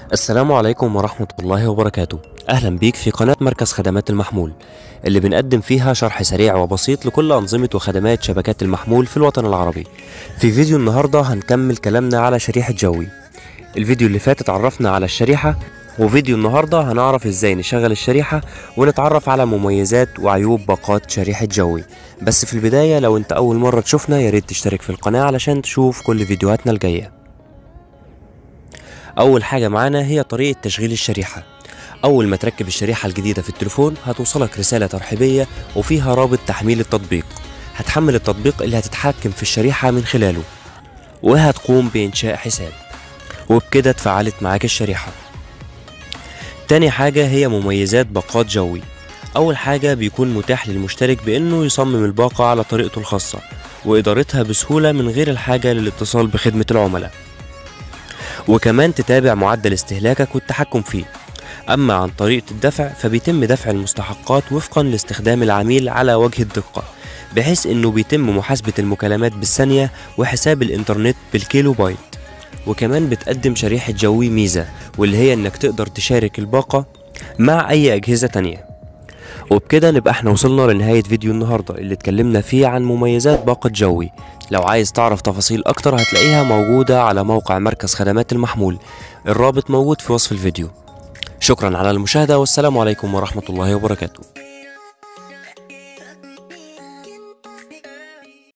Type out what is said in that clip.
السلام عليكم ورحمة الله وبركاته أهلا بيك في قناة مركز خدمات المحمول اللي بنقدم فيها شرح سريع وبسيط لكل أنظمة وخدمات شبكات المحمول في الوطن العربي في فيديو النهاردة هنكمل كلامنا على شريحة جوي الفيديو اللي فات اتعرفنا على الشريحة وفيديو النهاردة هنعرف ازاي نشغل الشريحة ونتعرف على مميزات وعيوب باقات شريحة جوي بس في البداية لو انت أول مرة تشوفنا ياريت تشترك في القناة علشان تشوف كل فيديوهاتنا الجاية أول حاجة معانا هي طريقة تشغيل الشريحة أول ما تركب الشريحة الجديدة في التليفون هتوصلك رسالة ترحيبية وفيها رابط تحميل التطبيق هتحمل التطبيق اللي هتتحكم في الشريحة من خلاله وهتقوم بإنشاء حساب وبكده اتفعلت معاك الشريحة تاني حاجة هي مميزات باقات جوي أول حاجة بيكون متاح للمشترك بإنه يصمم الباقة على طريقته الخاصة وإدارتها بسهولة من غير الحاجة للاتصال بخدمة العملاء وكمان تتابع معدل استهلاكك والتحكم فيه أما عن طريقة الدفع فبيتم دفع المستحقات وفقا لاستخدام العميل على وجه الدقة بحيث إنه بيتم محاسبة المكالمات بالثانية وحساب الإنترنت بالكيلو بايت وكمان بتقدم شريحة جوي ميزة واللي هي إنك تقدر تشارك الباقة مع أي أجهزة تانية وبكده نبقى احنا وصلنا لنهاية فيديو النهاردة اللي اتكلمنا فيه عن مميزات باقة جوي لو عايز تعرف تفاصيل أكتر هتلاقيها موجودة على موقع مركز خدمات المحمول الرابط موجود في وصف الفيديو شكرا على المشاهدة والسلام عليكم ورحمة الله وبركاته